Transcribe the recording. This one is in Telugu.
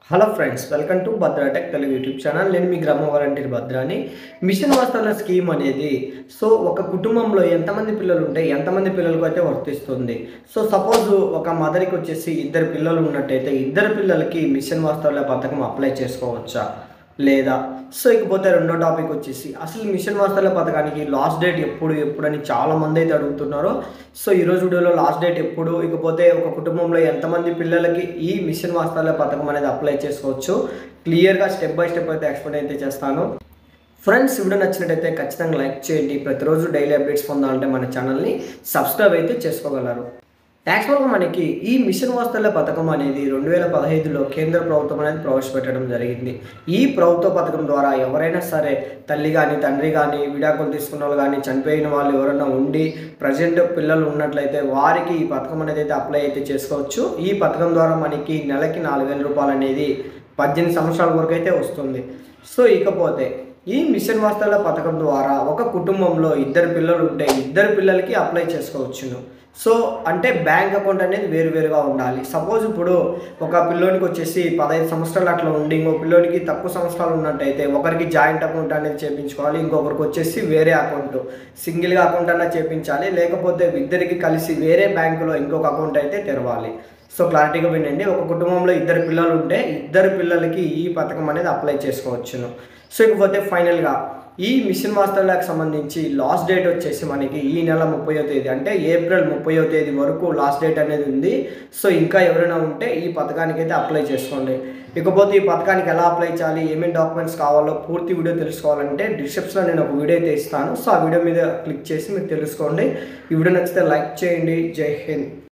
hello friends welcome to Bhadratech Telugu YouTube channel నేను మీ గ్రామ వాలంటీర్ భద్రాని మిషన్ వాస్తవాల స్కీమ్ అనేది సో ఒక కుటుంబంలో ఎంతమంది పిల్లలు ఉంటే ఎంతమంది పిల్లలకు అయితే వర్తిస్తుంది సో సపోజ్ ఒక మదర్కి వచ్చేసి ఇద్దరు పిల్లలు ఉన్నట్టయితే ఇద్దరు పిల్లలకి మిషన్ వాస్తవాల పథకం అప్లై చేసుకోవచ్చా లేదా సో ఇకపోతే రెండో టాపిక్ వచ్చేసి అసలు మిషన్ వాస్తవాల పథకానికి లాస్ట్ డేట్ ఎప్పుడు ఎప్పుడు అని చాలా మంది అయితే అడుగుతున్నారు సో ఈరోజు వీడియోలో లాస్ట్ డేట్ ఎప్పుడు ఇకపోతే ఒక కుటుంబంలో ఎంతమంది పిల్లలకి ఈ మిషన్ వాస్తవాల పథకం అనేది అప్లై చేసుకోవచ్చు క్లియర్గా స్టెప్ బై స్టెప్ అయితే ఎక్స్ప్లెయిన్ అయితే చేస్తాను ఫ్రెండ్స్ వీడియో నచ్చినట్టయితే ఖచ్చితంగా లైక్ చేయండి ప్రతిరోజు డైలీ అప్డేట్స్ పొందాలంటే మన ఛానల్ని సబ్స్క్రైబ్ అయితే చేసుకోగలరు యాక్చువల్గా మనకి ఈ మిషన్ వాస్తవాల పథకం అనేది రెండు వేల పదహైదులో కేంద్ర ప్రభుత్వం అనేది ప్రవేశపెట్టడం జరిగింది ఈ ప్రభుత్వ పథకం ద్వారా ఎవరైనా సరే తల్లి కానీ తండ్రి కానీ విడాకులు తీసుకున్న వాళ్ళు కానీ చనిపోయిన వాళ్ళు ఎవరైనా ఉండి ప్రజెంట్ పిల్లలు ఉన్నట్లయితే వారికి ఈ పథకం అనేది అయితే అప్లై అయితే చేసుకోవచ్చు ఈ పథకం ద్వారా మనకి నెలకి నాలుగు వేల రూపాయలు అనేది పద్దెనిమిది సంవత్సరాల వరకు అయితే వస్తుంది సో ఇకపోతే ఈ మిషన్ వాస్తవాల పథకం ద్వారా ఒక కుటుంబంలో ఇద్దరు పిల్లలు ఉంటే ఇద్దరు పిల్లలకి అప్లై చేసుకోవచ్చును సో అంటే బ్యాంక్ అకౌంట్ అనేది వేరువేరుగా ఉండాలి సపోజ్ ఇప్పుడు ఒక పిల్లోనికి వచ్చేసి పదహైదు సంవత్సరాలు అట్లా ఉండి ఇంకో పిల్లోనికి తక్కువ సంవత్సరాలు ఉన్నట్టయితే ఒకరికి జాయింట్ అకౌంట్ అనేది చేపించుకోవాలి ఇంకొకరికి వచ్చేసి వేరే అకౌంట్ సింగిల్గా అకౌంట్ అన్నా చేపించాలి లేకపోతే ఇద్దరికి కలిసి వేరే బ్యాంకులో ఇంకొక అకౌంట్ అయితే తెరవాలి సో క్లారిటీగా వినండి ఒక కుటుంబంలో ఇద్దరు పిల్లలు ఉంటే ఇద్దరు పిల్లలకి ఈ పథకం అనేది అప్లై చేసుకోవచ్చును సో ఇకపోతే ఫైనల్గా ఈ మిషన్ వాస్తవాలకు సంబంధించి లాస్ట్ డేట్ వచ్చేసి మనకి ఈ నెల ముప్పయో తేదీ అంటే ఏప్రిల్ ముప్పయో తేదీ వరకు లాస్ట్ డేట్ అనేది ఉంది సో ఇంకా ఎవరైనా ఉంటే ఈ పథకానికి అయితే అప్లై చేసుకోండి ఇకపోతే ఈ పథకానికి ఎలా అప్లై చేయాలి ఏమేమి డాక్యుమెంట్స్ కావాలో పూర్తి వీడియో తెలుసుకోవాలంటే డిస్క్రిప్షన్లో నేను ఒక వీడియో అయితే ఇస్తాను సో ఆ వీడియో మీద క్లిక్ చేసి మీరు తెలుసుకోండి ఈ వీడియో నచ్చితే లైక్ చేయండి జై హింద్